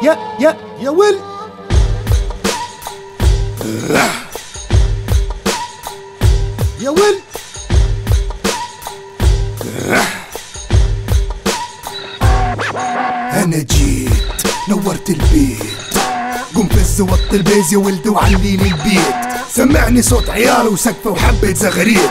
يا يا يا ويل يا ويل انا جيت نورت البيت قم فز وط البيز يا ولد وعلي لي البيت سمعني صوت عيال وسقفه وحبة زغريت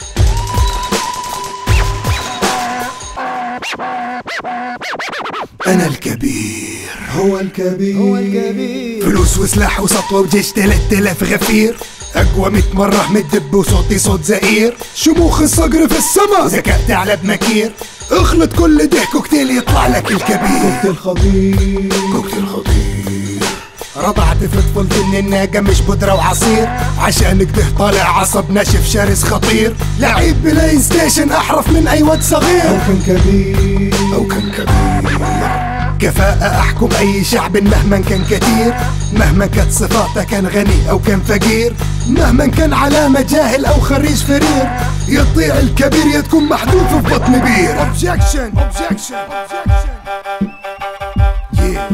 انا الكبير هو الكبير هو الكبير فلوس وسلاح وسطوة وجيش تلات الاف غفير اقوى ميت مرة من الدب وصوتي صوت زئير شموخ الصقر في السما ذكاء ثعلب مكير اخلط كل ده كوكتيل يطلع لك الكبير كوكتيل خطير كوكتيل خطير رضعت في طفولتي ان الناقة مش بودرة وعصير عشان كده طالع عصب ناشف شرس خطير لعيب بلاي ستيشن احرف من اي واد أو صغير كان كبير او كان كبير كفاءة احكم اي شعب مهما كان كتير مهما كانت صفاته كان غني او كان فقير مهما كان علامة جاهل او خريج فرير يطيع الكبير يا تكون محذوف في بطن بير objection objection objection yeah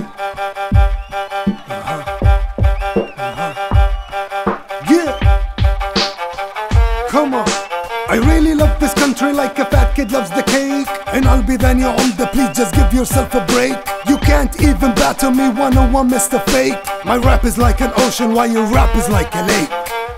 Yeah. Come on. I really love this country like a fat kid loves the cake. And I'll be then your older, please just give yourself a break. You can't even battle me one on one, Mr. Fake. My rap is like an ocean, while your rap is like a lake.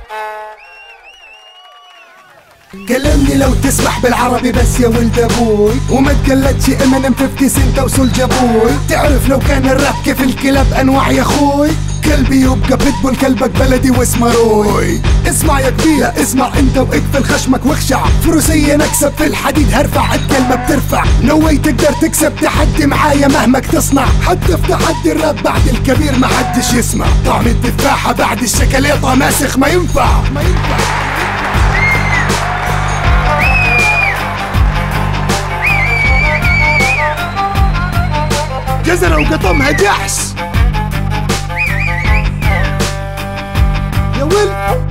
كلمني لو تسمح بالعربي بس يا ولد ابوي وما تقلدش امينيم 50 سنت وسولجا بوي تعرف لو كان الراب كيف الكلاب انواع يا اخوي كلبي يبقى بيتبول كلبك بلدي واسمه روي اسمع يا كبير لا اسمع انت واقفل خشمك واخشع فروسية نكسب في الحديد هرفع الكلمة بترفع نو واي تقدر تكسب تحدي معايا مهما تصنع حتى في تحدي الراب بعد الكبير ما حدش يسمع طعم التفاحة بعد الشكليطة ماسخ ما ينفع ما ينفع جزرة وقطمها جحس يا ويل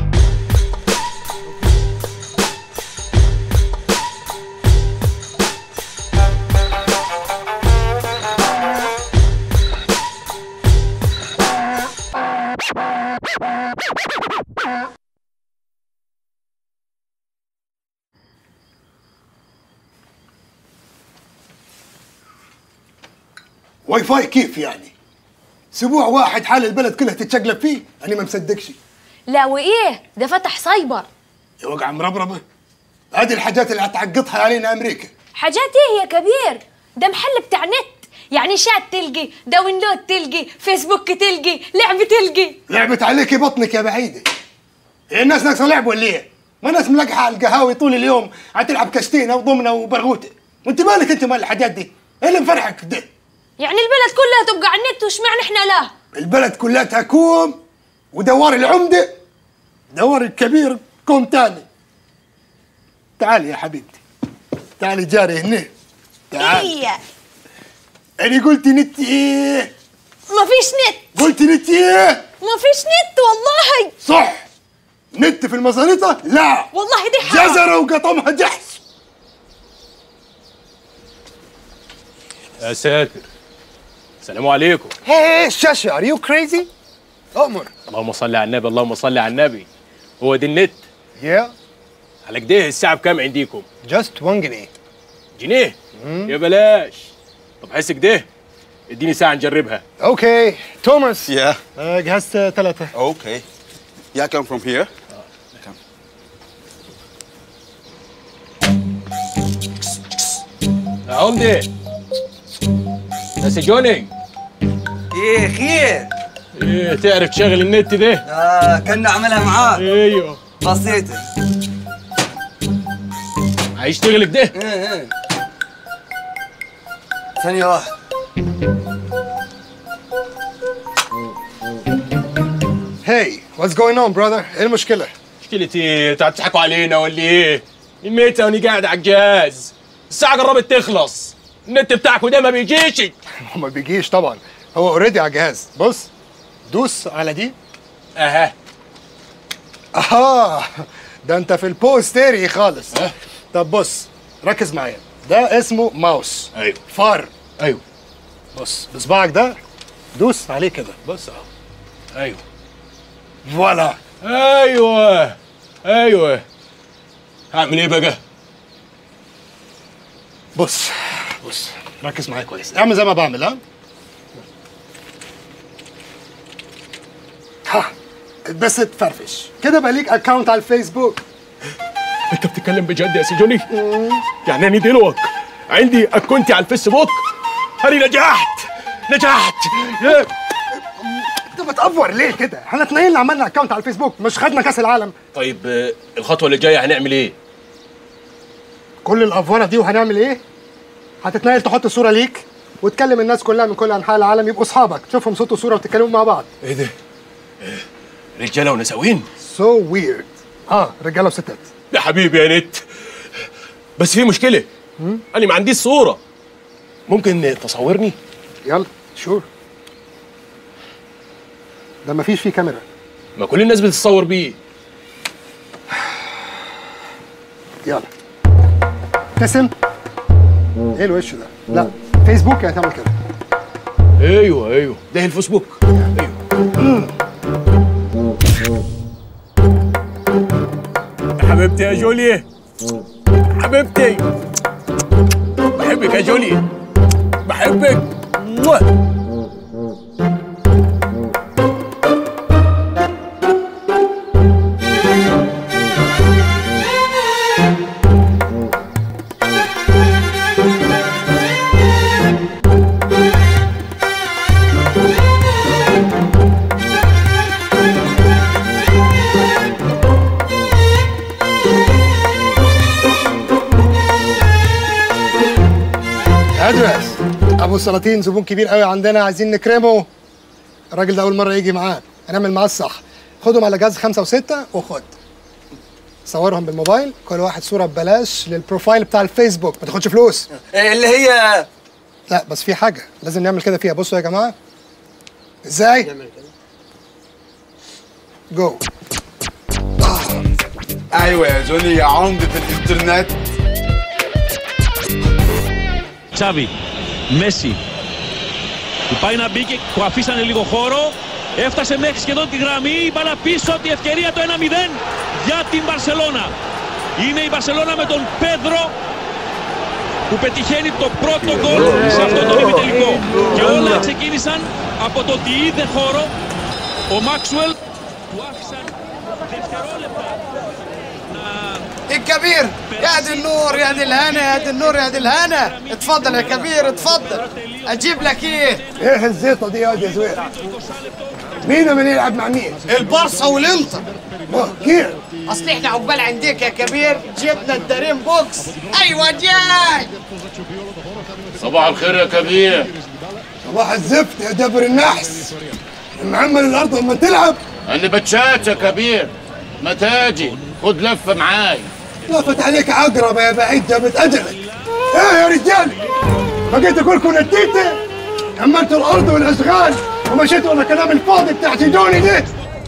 واي فاي كيف يعني؟ اسبوع واحد حال البلد كلها تتشقلب فيه انا ما مصدقش لا وايه ده فتح سايبر يا وقع مربربه هذه الحاجات اللي هتعقدها علينا امريكا حاجات ايه يا كبير ده محل بتاع نت يعني شات تلقي داونلود تلقي فيسبوك تلقي لعبة تلقي لعبت عليكي بطنك يا بعيده إيه الناس ناقصه لعب ولا ايه؟ ما ناس ملقحه على القهاوي طول اليوم هتلعب كشتينه وضمنه وبرغوته وانت مالك انت مال الحاجات دي؟ ايه اللي مفرحك ده؟ يعني البلد كلها تبقى على النت واشمعنى احنا لا البلد كلها تكوم ودوار العمده دوار الكبير كوم تاني تعالي يا حبيبتي تعالي جاري هنا تعالي ايه انا قلت نت ايه مفيش نت قلت نت ايه مفيش نت والله صح نت في المزاريطة لا والله دي حرام جزرة وقطمها جحس يا ساتر السلام عليكم هي الشاشة ار يو كريزي؟ أؤمر اللهم صل على النبي اللهم صل على النبي هو دي النت يا على كده الساعة بكام عنديكم؟ جاست 1 جنيه جنيه يا بلاش طب حس كده اديني ساعة نجربها اوكي توماس Yeah. آه، جهزت ثلاثة Okay. Yeah, I come from here. يا عمدة يا سجوني ايه خير ايه تعرف تشغل النت ده؟ آه كنا عملها معاك ايوه بسيطة هيشتغل كده؟ ايه ايه ثانية واحدة هاي واتس جوينج اون براذر ايه المشكلة؟ مشكلتي ايه؟ انتوا هتضحكوا علينا ولا ايه؟ الميتة وانا قاعد على الجهاز الساعة قربت تخلص النت بتاعكوا ده ما بيجيش هو ما بيجيش طبعا هو اوريدي على الجهاز بص دوس على دي اها اها ده انت في البوستيري خالص طب بص ركز معايا ده اسمه ماوس ايوه فار ايوه بص بصباعك ده دوس عليه كده بص اهو ايوه فوالا ايوه ايوه هعمل ايه بقى؟ بص بص ركز معايا كويس اعمل زي ما بعمل ها ها بس تفرفش كده بقى ليك اكونت على الفيسبوك انت بتتكلم بجد يا سيجوني؟ يعني انا دلوقتي عندي اكونتي على الفيسبوك انا نجحت نجحت يا- انت بتأفور ليه كده؟ احنا اتنين اللي عملنا اكونت على الفيسبوك مش خدنا كاس العالم طيب آه، الخطوه اللي جايه هنعمل ايه؟ كل الافوره دي وهنعمل ايه؟ هتتنقل تحط صوره ليك وتكلم الناس كلها من كل انحاء العالم يبقوا اصحابك تشوفهم صوت وصوره وتتكلموا مع بعض ايه ده؟ آه، رجاله ونساوين سو ويرد اه رجاله وستات يا حبيبي يا نت بس في مشكله انا ما عنديش صوره ممكن تصورني؟ يلا شور ده مفيش فيه كاميرا ما كل الناس بتتصور بيه يلا ابتسم ايه الوش ده؟ لا فيسبوك هتعمل كده ايوه ايوه ده الفيسبوك ايوه حبيبتي يا جولي حبيبتي بحبك يا جولي بحبك موah. ادرس ابو سلاطين زبون كبير قوي عندنا عايزين نكرمه الراجل ده اول مره يجي معاه هنعمل معاه الصح خدهم على جهاز خمسة وستة وخد صورهم بالموبايل كل واحد صورة ببلاش للبروفايل بتاع الفيسبوك ما تاخدش فلوس اللي هي لا بس في حاجة لازم نعمل كده فيها بصوا يا جماعة ازاي؟ جو ايوه يا جوني يا عمدة الانترنت Τσάβη, Μέση. Του πάει να μπει και του αφήσανε λίγο χώρο. Έφτασε μέχρι σχεδόν τη γραμμή. Η μπάλα πίσω από τη ευκαιρία το 1-0 για την Μπαρσελώνα. Είναι η Μπαρσελώνα με τον Πέδρο που πετυχαίνει το πρώτο γκολ σε αυτό το ημιτελικό. Και όλα ξεκίνησαν από το ότι είδε χώρο ο Μάξουελ του άφησαν δευτερόλεπτα να الكبير يا دي النور يا دي الهنا يا دي النور يا دي الهنا اتفضل يا كبير اتفضل اجيب لك ايه ايه الزيطة دي يا واد يا زوير مين من يلعب مع مين؟ البارصة والانتر واه، كيف؟ اصل احنا عقبال عندك يا كبير جبنا الدارين بوكس ايوه جاي صباح الخير يا كبير صباح الزفت يا دبر النحس معمل الارض لما تلعب انا بتشات يا كبير ما تاجي خد لفه معاي لفت عليك عقرب يا بعيد جابت اجلك ايه يا رجال بقيت اقول لكم نتيتي عملتوا الارض والاشغال ومشيتوا على كلام الفاضي بتاع سيدوني ده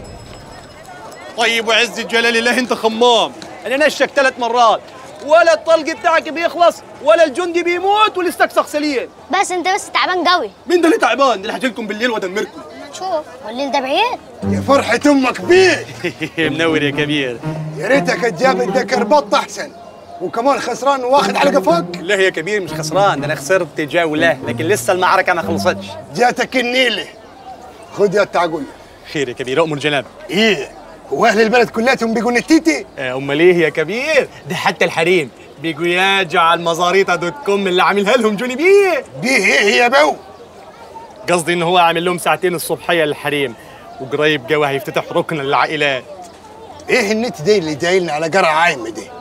طيب وعز الجلال الله انت خمام انا نشك ثلاث مرات ولا الطلق بتاعك بيخلص ولا الجندي بيموت والاستكسخ سليم بس انت بس تعبان قوي مين ده اللي تعبان ده اللي هجيلكم بالليل وادمركم شوف والليل ده بعيد يا فرحة امك بيك منور يا كبير يا ريتك تجاب الدكر بط احسن وكمان خسران واخد على قفاك لا يا كبير مش خسران ده انا خسرت جولة لكن لسه المعركة ما خلصتش جاتك النيلة خد يا التعقول خير يا كبير أؤمر جناب ايه هو اهل البلد كلاتهم بيقوا نتيتي آه، امال ايه يا كبير ده حتى الحريم بيجوا ياجوا على المزاريطه دوت كوم اللي عاملها لهم جوني بيه بيه ايه يا بو قصدي ان هو عامل لهم ساعتين الصبحيه للحريم وقريب جوا هيفتتح ركن للعائلات ايه النت دي اللي دايلنا على قرع عايمة دي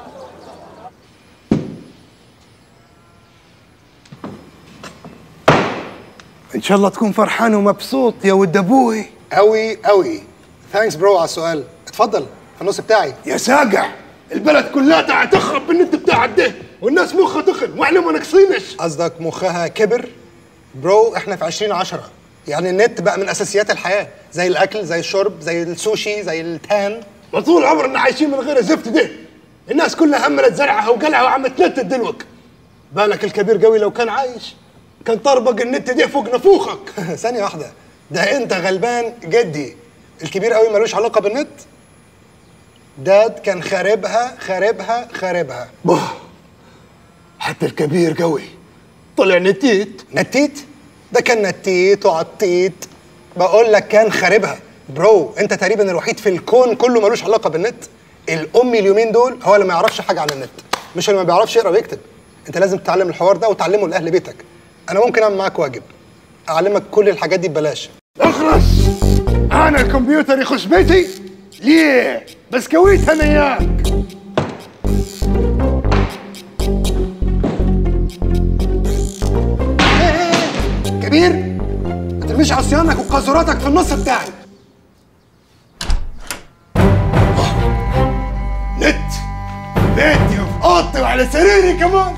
ان شاء الله تكون فرحان ومبسوط يا ود ابوي اوي اوي ثانكس برو على السؤال اتفضل في النص بتاعي يا ساقع البلد كلها هتخرب بالنت بتاعك ده والناس مخها تخن واحنا ما ناقصينش قصدك مخها كبر برو احنا في 2010 يعني النت بقى من اساسيات الحياه زي الاكل زي الشرب زي السوشي زي التان ما طول عمرنا عايشين من غير الزفت ده الناس كلها هملت زرعها وقلعها وعم تنتت دلوك بالك الكبير قوي لو كان عايش كان طربق النت ده فوق نفوخك ثانية واحدة ده انت غلبان جدي الكبير قوي ملوش علاقه بالنت داد كان خاربها خاربها خاربها بوه حتى الكبير قوي طلع نتيت نتيت ده كان نتيت وعطيت بقول لك كان خاربها برو انت تقريبا الوحيد في الكون كله ملوش علاقه بالنت الامي اليومين دول هو اللي ما يعرفش حاجه عن النت مش اللي ما بيعرفش يقرا ويكتب انت لازم تتعلم الحوار ده وتعلمه لاهل بيتك انا ممكن اعمل معاك واجب اعلمك كل الحاجات دي ببلاش اخرس انا الكمبيوتر يخش بيتي ليه بسكويت انا اياك كبير ما ترميش عصيانك وقاذوراتك في النص بتاعي نت بيتي وفي اوضتي وعلى سريري كمان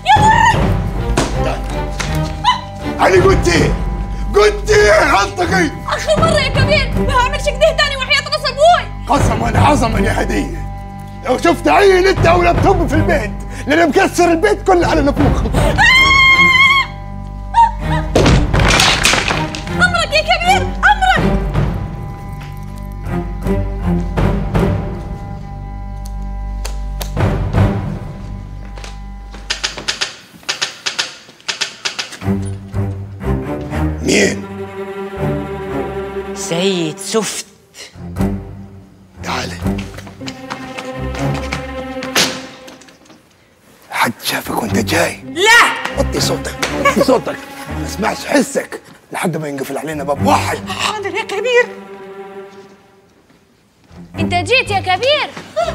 انا قلت ايه قلت ايه انطقي اخر مره يا كبير ما هعملش كده تاني وحياة راس ابوي قسما عظما يا هديه لو شفت اي نت او لابتوب في البيت لان مكسر البيت كله على نفوخ امرك يا كبير امرك مين سيد سفت تعالى حد شافك وانت جاي لا وطي صوتك وطي صوتك ما اسمعش حسك لحد ما ينقفل علينا باب واحد حاضر يا كبير انت جيت يا كبير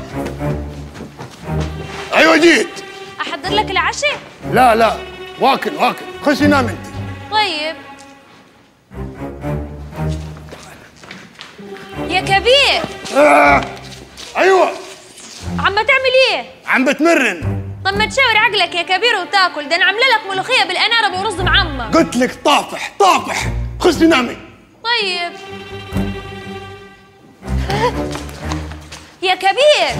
ايوه جيت احضر لك العشاء لا لا واكل واكل خشي نام انت طيب يا كبير آه. ايوه عم تعمل ايه عم بتمرن طب ما تشاور عقلك يا كبير وتاكل ده انا عامله لك ملوخيه بالانارب ورز معمر قلت لك طافح طافح خشي نامي طيب يا كبير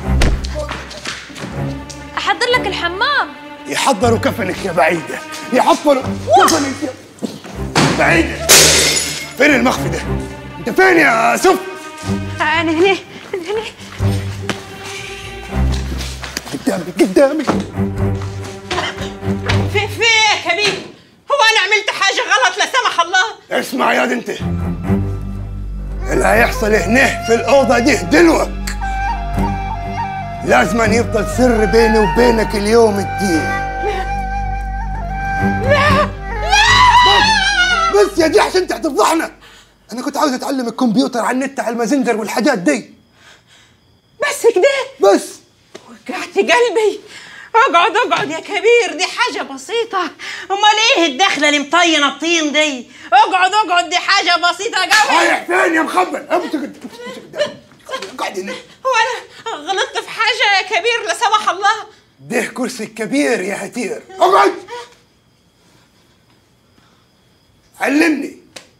احضر لك الحمام يحضروا كفنك يا بعيدة يحضروا كفنك يا بعيدة فين المخفي ده؟ انت فين يا سف؟ انا هنا هنا قدامي قدامي في في يا كبير هو انا عملت حاجه غلط لا سمح الله اسمع يا انت اللي هيحصل هنا في الأوضة دي دلوك لازم أن يفضل سر بيني وبينك اليوم الدين لا بس بس يا دي عشان انت هتفضحنا انا كنت عاوز اتعلم الكمبيوتر على النت على المازنجر والحاجات دي بس كده بس وجعت قلبي اقعد اقعد يا كبير دي حاجة بسيطة امال ايه الدخلة اللي مطينة الطين دي اقعد اقعد دي حاجة بسيطة قوي رايح فين يا مخبل امسك قدامي قاعد هنا هو انا غلطت في حاجة يا كبير لا سمح الله ده كرسي كبير يا هتير اقعد علمني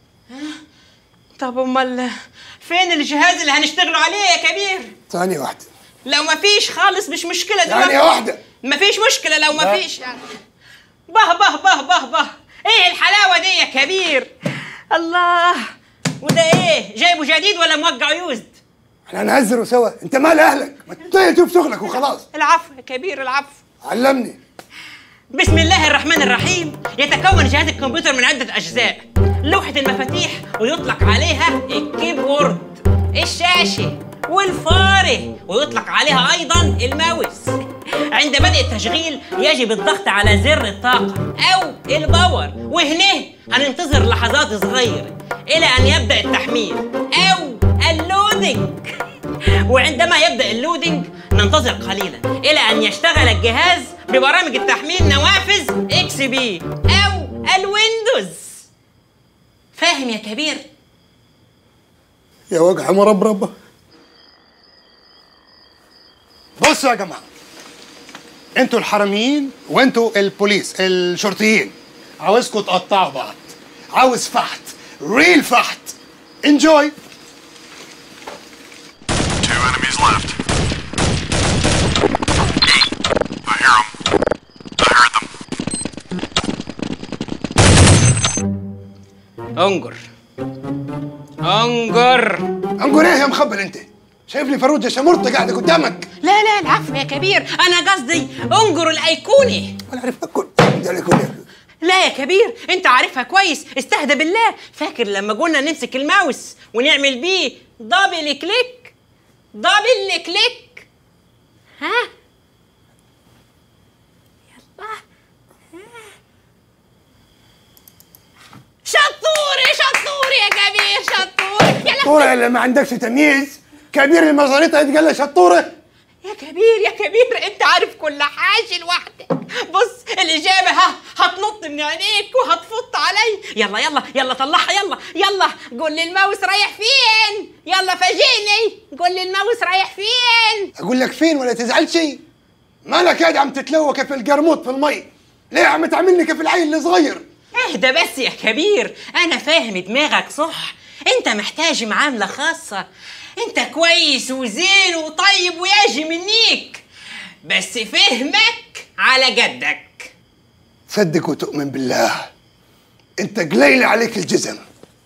طب امال فين الجهاز اللي هنشتغلوا عليه يا كبير ثانية واحدة لو ما فيش خالص مش مشكلة ثانية واحدة ما فيش مشكلة لو ما لا. فيش يعني به به به به به ايه الحلاوة دي يا كبير الله وده ايه جايبه جديد ولا موقع يوزد احنا نهزروا سوا انت مال اهلك ما تطير شوف شغلك وخلاص العفو يا كبير العفو علمني بسم الله الرحمن الرحيم يتكون جهاز الكمبيوتر من عدة أجزاء لوحة المفاتيح ويطلق عليها الكيبورد الشاشة والفارة ويطلق عليها أيضا الماوس عند بدء التشغيل يجب الضغط على زر الطاقة أو الباور وهنا هننتظر لحظات صغيرة إلى أن يبدأ التحميل أو اللودينج وعندما يبدأ اللودينج ننتظر قليلا إلى أن يشتغل الجهاز ببرامج التحميل نوافذ اكس بي أو الويندوز فاهم يا كبير؟ يا وجع مربربة بصوا يا جماعة انتوا الحراميين وانتوا البوليس الشرطيين عاوزكم تقطعوا بعض عاوز فحت ريل فحت انجوي Two enemies left. I hear them. I heard them. انجر انجر انقر ايه يا مخبل انت شايفني فروجه شمرطه قاعده قدامك لا لا العفو يا كبير انا قصدي انجر الايقوني ولا عارف اكل ده اللي يكون لا يا كبير انت عارفها كويس استهدى بالله فاكر لما قلنا نمسك الماوس ونعمل بيه دبل كليك دبل كليك ها يلا شطوري شطوري يا كبير شطوري يلا شطوره اللي ما عندكش تمييز كبير المزاريطه يتقال له شطوره يا كبير يا كبير انت عارف كل حاجه لوحدك بص الاجابه ها هتنط من عينيك وهتفط علي يلا يلا يلا طلعها يلا يلا قول لي الماوس رايح فين يلا فاجئني قول لي الماوس رايح فين اقول لك فين ولا تزعلش مالك قاعد عم تتلوى كيف القرموط في المي ليه عم تعملني كيف العيل الصغير اهدى بس يا كبير انا فاهم دماغك صح انت محتاج معامله خاصه انت كويس وزين وطيب ويجي منيك بس فهمك على جدك تصدق وتؤمن بالله انت قليل عليك الجزم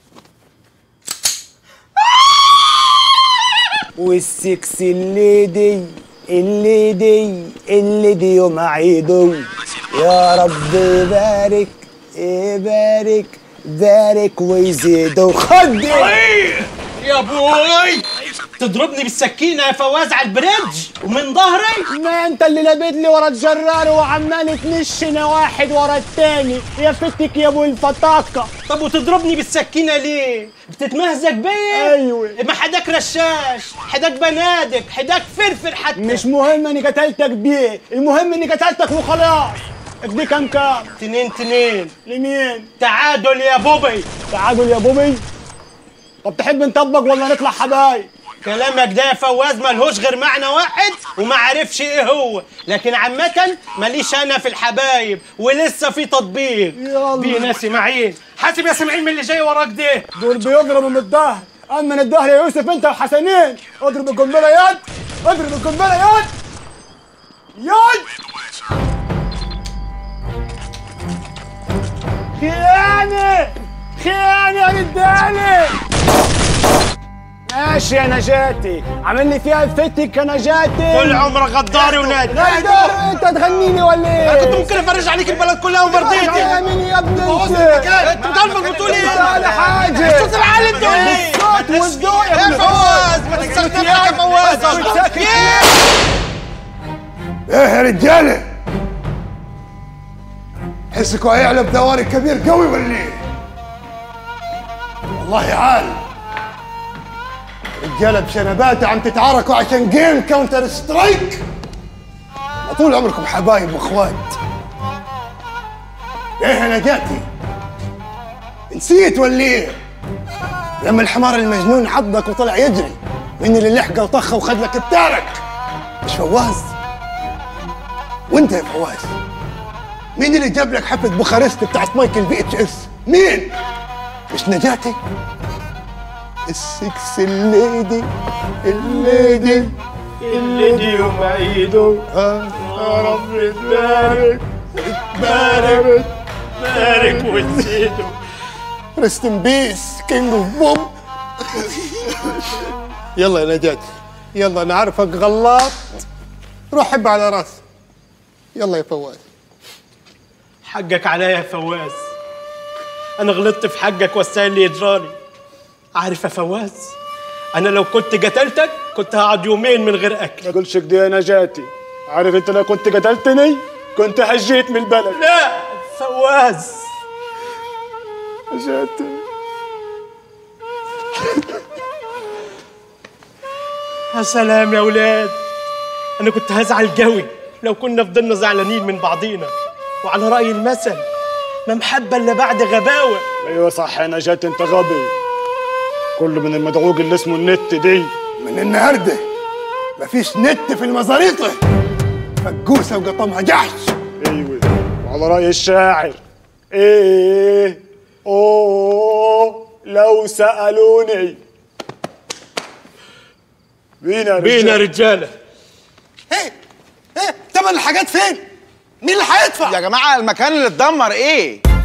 والسكس الليدي الليدي الليدي يوم عيدو يا رب يبارك يبارك بارك ويزيدوا خدي يا ابوي تضربني بالسكينه يا فواز على البريدج ومن ظهري ما انت اللي لابد لي ورا الجرار وعمال تنشنا واحد ورا التاني يا فتك يا ابو الفطاقه طب وتضربني بالسكينه ليه بتتمهزق بيا ايوه ما حداك رشاش حداك بنادق حداك فرفر حتى مش مهم اني قتلتك بيه المهم اني قتلتك وخلاص ادي كام كام تنين تنين لمين تعادل يا بوبي تعادل يا بوبي طب تحب نطبق ولا نطلع حبايب كلامك ده يا فواز ملهوش غير معنى واحد وما عرفش ايه هو لكن عامة ماليش انا في الحبايب ولسه في تطبيق دي ناسي معين حاسب يا سمعين من اللي جاي وراك ده دول بيضربوا من الظهر اما من الظهر يا يوسف انت وحسنين اضرب القنبله يد اضرب القنبله يد يد خيانه خيانه يا رجاله ماشي يا نجاتي عامل لي فيها الفتك يا نجاتي طول عمرك غداري ونادي غدار انت تغنيني ولا ايه؟ انا كنت ممكن افرج عليك البلد كلها ومرضيتي يا مين يا ابني انت؟ انت قلبك بتقول ايه؟ ولا حاجه الصوت العالي انت ولا ايه؟ الصوت والذوق يا يا ابني فواز ما تكسرش نفسك يا فواز ايه يا رجاله حسكوا هيعلى بدواري كبير قوي ولا ايه؟ والله عال رجاله بشنبات عم تتعاركوا عشان جيم كاونتر سترايك ما طول عمركم حبايب واخوات ايه يا نجاتي نسيت ولا ايه؟ لما الحمار المجنون عضك وطلع يجري مين اللي لحقه وطخه وخد لك التارك؟ مش فواز وانت يا فواز مين اللي جاب لك حفله بوخارست بتاعت مايكل بي اتش اس؟ مين؟ مش نجاتي؟ السكس الليدي الليدي الليدي يوم عيده يا رب تبارك بارك بارك وتزيده ريست ان بيس كينج اوف بوب يلا يا نجاتي يلا انا عارفك غلاط روح حب على راسي يلا يا فواز حقك عليا يا فواز انا غلطت في حقك واستاهل اللي يجرالي عارف يا فواز انا لو كنت قتلتك كنت هقعد يومين من غير اكل ما تقولش كده يا نجاتي عارف انت لو كنت قتلتني كنت هجيت من البلد لا فواز نجاتي يا سلام يا ولاد انا كنت هزعل قوي لو كنا فضلنا زعلانين من بعضينا وعلى راي المثل ما محبه الا بعد غباوه ايوه صح يا نجاتي انت غبي كله من المدعوق اللي اسمه النت دي من النهارده مفيش نت في المزاريطه فقوسه وقطمها جحش ايوه وعلى راي الشاعر ايه اوه لو سالوني بينا بينا رجاله ايه ايه تمن الحاجات فين؟ مين اللي هيدفع؟ يا جماعه المكان اللي اتدمر ايه